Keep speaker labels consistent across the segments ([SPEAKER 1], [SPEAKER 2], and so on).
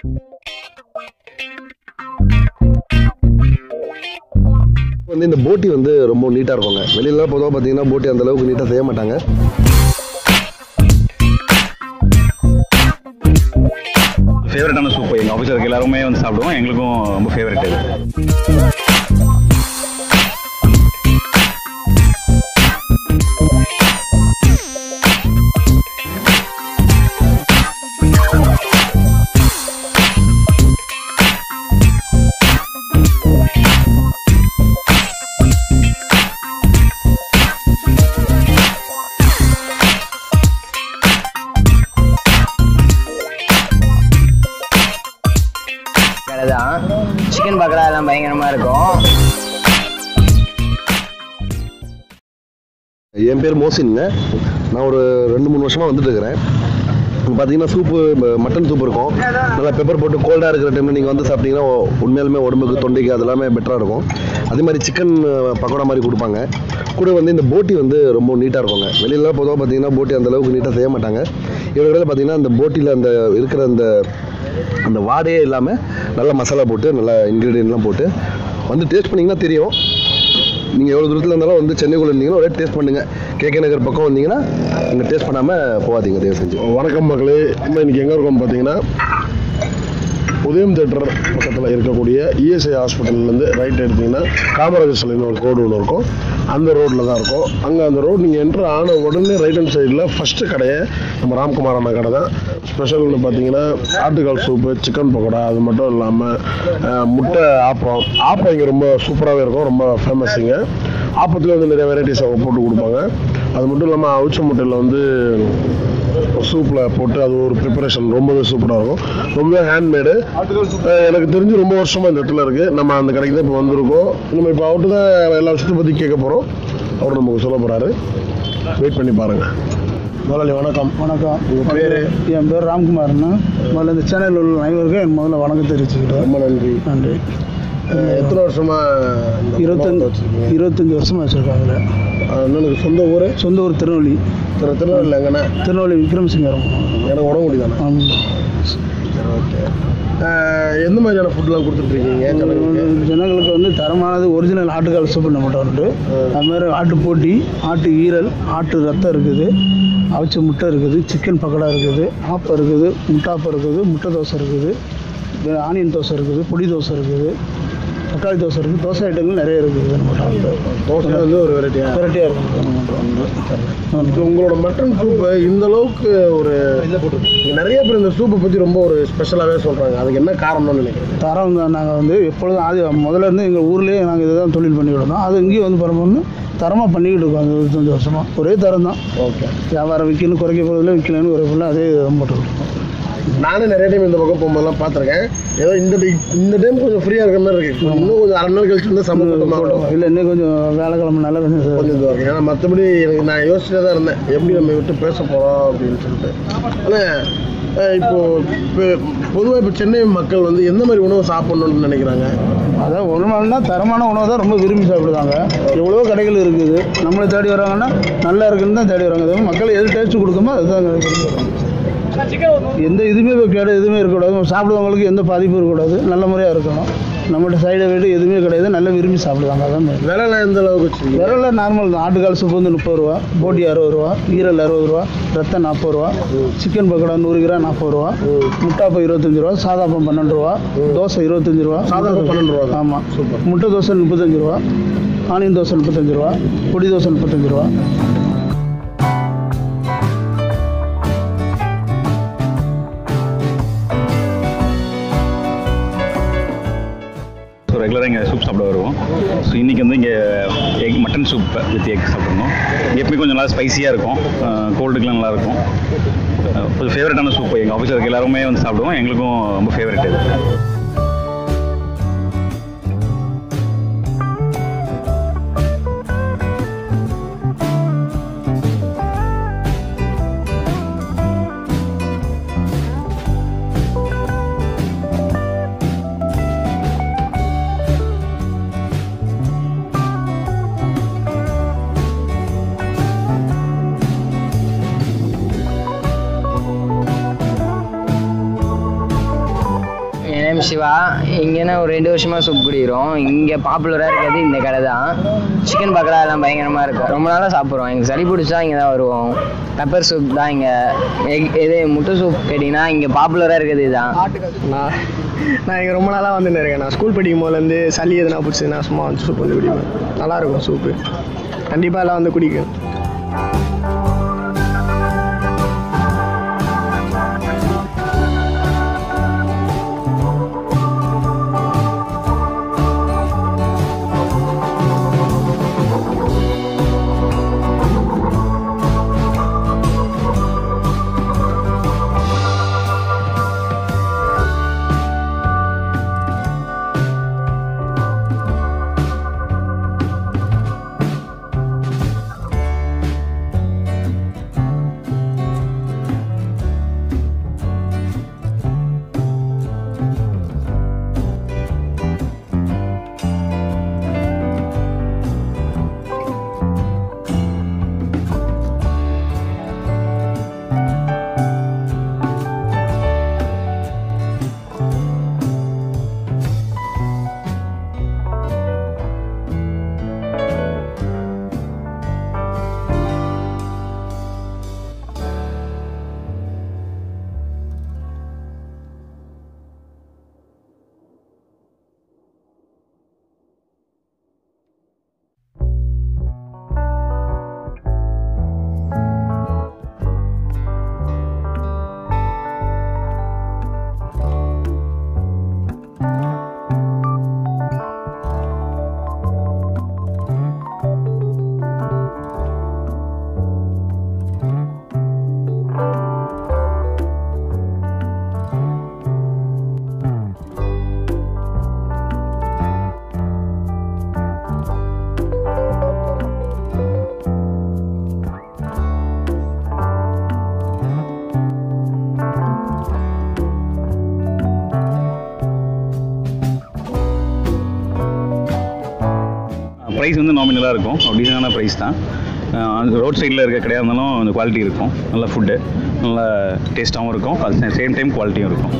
[SPEAKER 1] வந்து இந்த போட்டி வந்து ரொம்ப நீட்டாக இருக்குங்க வெளியில பொதுவாக பார்த்தீங்கன்னா போட்டி அந்த அளவுக்கு நீட்டாக செய்ய மாட்டாங்க
[SPEAKER 2] ஃபேவரட்டான சூப் எங்கள் ஆஃபீஸில் இருக்க எல்லாருமே வந்து சாப்பிடுவோம் எங்களுக்கும் ரொம்ப ஃபேவரட் இது
[SPEAKER 3] கடை தான் சிக்கன் பக்கடா எல்லாம் பயங்கரமாக இருக்கும்
[SPEAKER 1] என் பேர் மோசின்ங்க நான் ஒரு ரெண்டு மூணு வருஷமாக வந்துட்டு இருக்கிறேன் இங்க பார்த்தீங்கன்னா சூப்பு மட்டன் சூப் இருக்கும் நல்லா பெப்பர் போட்டு கோல்டாக இருக்கிற டைமில் நீங்கள் வந்து சாப்பிட்டீங்கன்னா உ- உண்மையாலுமே உடம்புக்கு தொண்டைக்கு அது எல்லாமே பெட்டராக இருக்கும் அதே மாதிரி சிக்கன் பக்கோடா மாதிரி கொடுப்பாங்க கூட வந்து இந்த போட்டி வந்து ரொம்ப நீட்டாக இருக்குங்க வெளியிலலாம் பொதுவாக பார்த்தீங்கன்னா போட்டி அந்த அளவுக்கு நீட்டாக செய்ய மாட்டாங்க இவங்க கடையில் பார்த்தீங்கன்னா அந்த போட்டியில் அந்த இருக்கிற அந்த அந்த வாடையே இல்லாமல் நல்லா மசாலா போட்டு நல்லா இன்க்ரீடியன்ட்லாம் போட்டு வந்து டேஸ்ட் பண்ணிங்கன்னா தெரியும் நீங்கள் எவ்வளோ தூரத்தில் இருந்தாலும் வந்து சென்னைக்குள்ள இருந்தீங்கன்னா ஒரே டேஸ்ட் பண்ணுங்கள் கேகே நகர் பக்கம் வந்தீங்கன்னா அங்கே டேஸ்ட் பண்ணாமல் போகாதீங்க தயவு செஞ்சு
[SPEAKER 4] வணக்கம் மக்களே நம்ம இன்னைக்கு எங்கே இருக்கோம் பார்த்தீங்கன்னா உதயம் தேட்டர் பக்கத்தில் இருக்கக்கூடிய இஎஸ்ஐ ஹாஸ்பிட்டல்லேருந்து ரைட் எடுத்தீங்கன்னா காமராஜர் சிலைன்னு ஒரு ரோடு ஒன்று இருக்கும் அந்த ரோட்டில் தான் இருக்கும் அங்கே அந்த ரோடு நீங்கள் என்ட்ரு ஆன உடனே ரைட் ஹேண்ட் சைடில் ஃபஸ்ட்டு கடையை நம்ம ராம்குமார் அண்ணா கடை தான் ஸ்பெஷல்னு பார்த்தீங்கன்னா ஆட்டுக்கால் சூப்பு சிக்கன் பக்கோடா அது மட்டும் இல்லாமல் அஹ், முட்டை ஆப்பம் ஆப்பம் இங்கே ரொம்ப சூப்பராகவே இருக்கும் ரொம்ப ஃபேமஸுங்க ஆப்பத்தில் வந்து நிறைய வெரைட்டிஸ் அவங்க போட்டு கொடுப்பாங்க அது மட்டும் இல்லாமல் அவிச்ச முட்டையில் வந்து சூப்பில் போட்டு அது ஒரு ப்ரிப்பரேஷன் ரொம்பவே சூப்பராக இருக்கும் ரொம்ப ஹேண்ட்மேடு எனக்கு தெரிஞ்சு ரொம்ப வருஷமாக இந்த இடத்துல இருக்குது நம்ம அந்த கடைக்கு தான் இப்போ வந்திருக்கோம் நம்ம இப்போ அவர்கிட்ட தான் எல்லா விஷயத்தை பற்றி கேட்க போகிறோம் அவர் நமக்கு சொல்ல போகிறாரு வெயிட் பண்ணி பாருங்கள் முதலாளி வணக்கம்
[SPEAKER 5] வணக்கம்
[SPEAKER 4] உங்கள் பேர்
[SPEAKER 5] என் பேர் ராம்குமார்னு முதல்ல இந்த சேனலில் உள்ள அனைவருக்கும் என் முதல்ல வணக்கம் தெரிவிச்சுக்கிறேன்
[SPEAKER 4] ரொம்ப நன்றி
[SPEAKER 5] நன்றி
[SPEAKER 4] அஹ் எத்தனை வருஷமாக
[SPEAKER 5] இருபத்தஞ்சு
[SPEAKER 4] வச்சுருக்கீங்க
[SPEAKER 5] இருபத்தஞ்சி வருஷமாக வச்சுருக்காங்க
[SPEAKER 4] அண்ணனுக்கு சொந்த ஊர்
[SPEAKER 5] சொந்த ஊர் திருநெல்வேலி
[SPEAKER 4] திரு திருநெல்வேலி எங்கண்ணே
[SPEAKER 5] திருநெல்வேலி விக்ரமசிங்கரம்
[SPEAKER 4] எனக்கு உடம்புடி தானே
[SPEAKER 5] ஆமாம்.
[SPEAKER 4] ஓகே எந்த மாதிரியான ஃபுட்லாம் கொடுத்துட்ருக்கீங்க கடைக்கு
[SPEAKER 5] ஜனங்களுக்கு வந்து தரமானது ஒரிஜினல் ஆட்டுக்கால் சூப்பு நம்மகிட்ட உண்டு அது மாதிரி ஆட்டு போட்டி ஆட்டு ஈரல் ஆட்டு ரத்தம் இருக்குது அவிச்ச முட்டை இருக்குது சிக்கன் பக்கோடா இருக்குது ஆப்பம் இருக்குது முட்டாப்பம் இருக்குது முட்டை தோசை இருக்குது இது ஆனியன் தோசை இருக்குது பொடி தோசை இருக்குது தக்காளி தோசை இருக்குது தோசை ஐட்டங்கள் நிறைய இருக்குது நம்மகிட்ட வந்து
[SPEAKER 4] தோசை வந்து ஒரு வெரைட்டியாக
[SPEAKER 5] வெரைட்டியாக இருக்குது நம்மகிட்ட வந்து
[SPEAKER 4] இப்போ உங்களோட மட்டன் சூப்பு இந்த அளவுக்கு ஒரு இங்க நிறைய பேர் இந்த சூப்பை பற்றி ரொம்ப ஒரு ஸ்பெஷலாகவே சொல்கிறாங்க அதுக்கு என்ன காரணம்னு நினைக்கிறேன்
[SPEAKER 5] தரம் தான் நாங்கள் வந்து எப்பொழுதும் ஆதி முதல்ல இருந்து எங்கள் ஊர்லேயே நாங்கள் இதை தான் தொழில் பண்ணிக்கிட்டு இருந்தோம் அது இங்கேயும் வந்து பரம்பு தரமாக பண்ணிக்கிட்டு இருக்கோம் அந்த இருபத்தஞ்சி வருஷமாக ஒரே தரம் தான்
[SPEAKER 4] ஓகே
[SPEAKER 5] வியாபாரம் விற்கணும் குறைக்க போகிறதில்ல விற்கலன்னு குறைப்பில்ல அதே தான் போட்டுக்கிட்டு இருக்கோம்
[SPEAKER 4] நானும் நிறைய டைம் இந்த பக்கம் போகும்போதெல்லாம் பார்த்துருக்கேன் ஏதோ இந்த டைம் இந்த டைம் கொஞ்சம் ஃப்ரீயாக இருக்கிற மாதிரி இருக்கு இன்னும் கொஞ்சம் அரை நாள் கழிச்சு வந்து சம்பவம்
[SPEAKER 5] இல்லை இன்னும் கொஞ்சம் வேலைக்கிழமைனால கொஞ்சம்
[SPEAKER 4] கொஞ்சம் இதுவாக இருக்கு ஏன்னா மற்றபடி எனக்கு நான் யோசிச்சுட்டே தான் இருந்தேன் எப்படி நம்ம விட்டு பேச போகிறோம் அப்படின்னு சொல்லிட்டு ஆனால் இப்போ பொதுவாக இப்போ சென்னை மக்கள் வந்து எந்த மாதிரி உணவு சாப்பிடணும்னு நினைக்கிறாங்க
[SPEAKER 5] அதான் உணவுனா தரமான உணவு தான் ரொம்ப விரும்பி சாப்பிடுவாங்க எவ்வளவோ கடைகள் இருக்குது நம்மளை தேடி வராங்கன்னா நல்லா இருக்குன்னு தான் தேடி வராங்க அதே மாதிரி மக்கள் எது டேஸ்ட் கொடுக்குமோ அதுதான் விரும்பி வராங்க. எந்த இதுவுமே கேடு எதுவுமே இருக்கக்கூடாது சாப்பிடுறவங்களுக்கு எந்த பாதிப்பும் இருக்கக்கூடாது நல்ல முறையாக இருக்கணும் நம்மகிட்ட சைடு வீடு எதுவுமே கிடையாது நல்லா விரும்பி சாப்பிடுவாங்க அதான் main.
[SPEAKER 4] விலைலாம் எந்த அளவுக்கு வச்சுருக்கீங்க
[SPEAKER 5] விரல நார்மல் தான் ஆட்டுக்கால் சூப்பு வந்து முப்பது ரூபா போட்டி அறுபது ரூபா ஈரல் அறுபது ரூபா ரத்தம் நாற்பது ரூபா சிக்கன் பக்கோடா நூறு கிராம் நாற்பது ரூபா முட்டாப்பம் இருபத்தஞ்சி ரூபா சாதாப்பம் பன்னெண்டு ரூபா தோசை இருபத்தஞ்சி ரூபா
[SPEAKER 4] சாதாப்பம் பன்னெண்டு ரூபா தான்.
[SPEAKER 5] ஆமாம் சூப்பர் முட்டை தோசை முப்பத்தஞ்சு ரூபா ஆனியன் தோசை முப்பத்தஞ்சு ரூபா பொடி தோசை முப்பத்தஞ்சு ரூபா
[SPEAKER 2] ஸோ ரெகுலராக இங்கே சூப் சாப்பிட வருவோம் ஸோ இன்றைக்கி வந்து இங்கே egg mutton soup with egg சாப்பிட்றோம் எப்பவுமே கொஞ்சம் நல்லா ஸ்பைசியாக இருக்கும் கோல்டுக்கெலாம் நல்லாயிருக்கும் கொஞ்சம் ஃபேவரட்டான சூப் எங்கள் ஆஃபீஸில் இருக்க எல்லாருமே வந்து சாப்பிடுவோம் எங்களுக்கும் ரொம்ப ஃபேவரட் இது
[SPEAKER 3] ஐம் சிவா இங்கேனா ஒரு ரெண்டு வருஷமா சூப் குடிக்கிறோம் இங்கே பாப்புலராக இருக்கிறது இந்த கடை தான் சிக்கன் பக்கடா எல்லாம் பயங்கரமாக இருக்கும் ரொம்ப நாளாக சாப்பிட்றோம் எங்களுக்கு சளி பிடிச்சா இங்கே தான் வருவோம் பெப்பர் சூப் தான் இங்கே எக் இது முட்டை சூப் கேட்டிங்கன்னா இங்கே பாப்புலராக இருக்கிறது இதுதான்
[SPEAKER 6] நான் நான் இங்கே ரொம்ப நாளாக வந்து இருக்கேன் நான் ஸ்கூல் படிக்கும் போதுலேருந்து சளி எதுனா பிடிச்சதுன்னா சும்மா வந்து சூப் வந்து குடிப்பேன் நல்லா இருக்கும் சூப்பு கண்டிப்பாக எல்லாம் வந்து குடிக்கும்
[SPEAKER 2] ப்ரைஸ் வந்து நாமினலாக இருக்கும் டீசனான ப்ரைஸ் தான் ரோட் சைடில் இருக்க கடையாக இருந்தாலும் அந்த குவாலிட்டி இருக்கும் நல்ல ஃபுட்டு நல்ல டேஸ்ட்டாகவும் இருக்கும் அது சேம் டைம் குவாலிட்டியும் இருக்கும்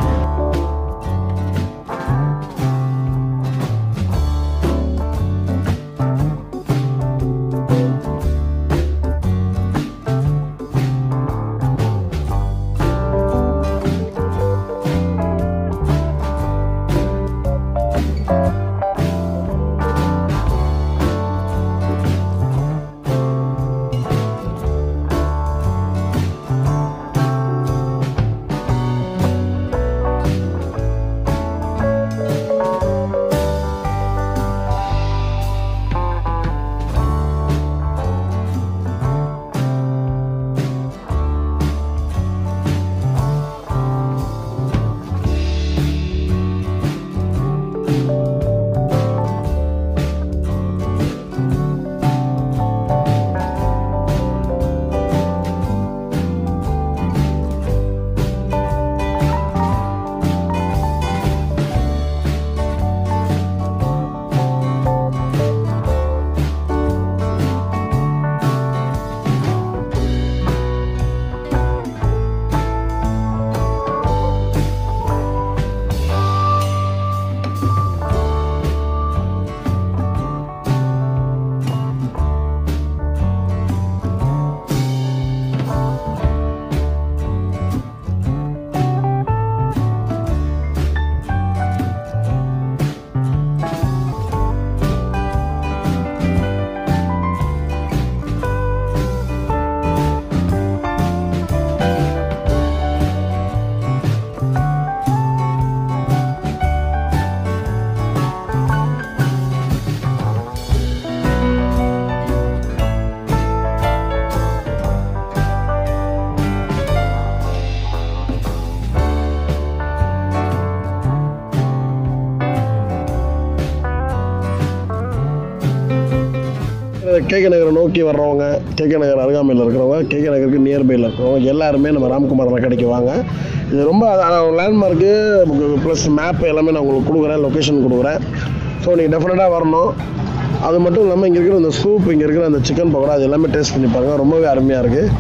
[SPEAKER 4] கேகே நகரை நோக்கி வர்றவங்க கேகே நகர் அருகாமையில் இருக்கிறவங்க கேகே நகருக்கு நியர்பையில் இருக்கிறவங்க எல்லாருமே நம்ம ராம்குமார் கடைக்கு வாங்க இது ரொம்ப லேண்ட்மார்க்கு ப்ளஸ் மேப் எல்லாமே நான் உங்களுக்கு கொடுக்குறேன் லொக்கேஷன் கொடுக்குறேன் ஸோ நீங்கள் டெஃபினட்டாக வரணும் அது மட்டும் இல்லாமல் இங்கே இருக்கிற இந்த சூப் இங்கே இருக்கிற அந்த சிக்கன் பக்கோடா அது எல்லாமே டேஸ்ட் பண்ணி பாருங்கள் ரொம்பவே அருமையாக இருக்குது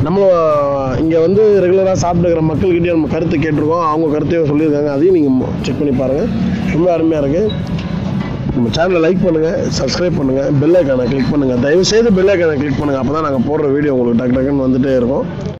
[SPEAKER 4] நம்ம இங்கே வந்து ரெகுலராக சாப்பிட்டுக்கிற மக்கள்கிட்டயும் நம்ம கருத்து கேட்டிருக்கோம் அவங்க கருத்தையும் சொல்லியிருக்காங்க அதையும் நீங்கள் செக் பண்ணி பாருங்கள் ரொம்ப அருமையாக இருக்குது நம்ம சேனலை லைக் பண்ணுங்கள் சப்ஸ்கிரைப் பண்ணுங்கள் பெல் ஐக்கானை கிளிக் பண்ணுங்கள் தயவு செய்து பெல் ஐக்கானை கிளிக் பண்ணுங்கள் அப்போ தான் நாங்கள் போடுற வீடியோ உங்களுக்கு டக்கு டக்குன்னு வந்துட்டே இருக்கும்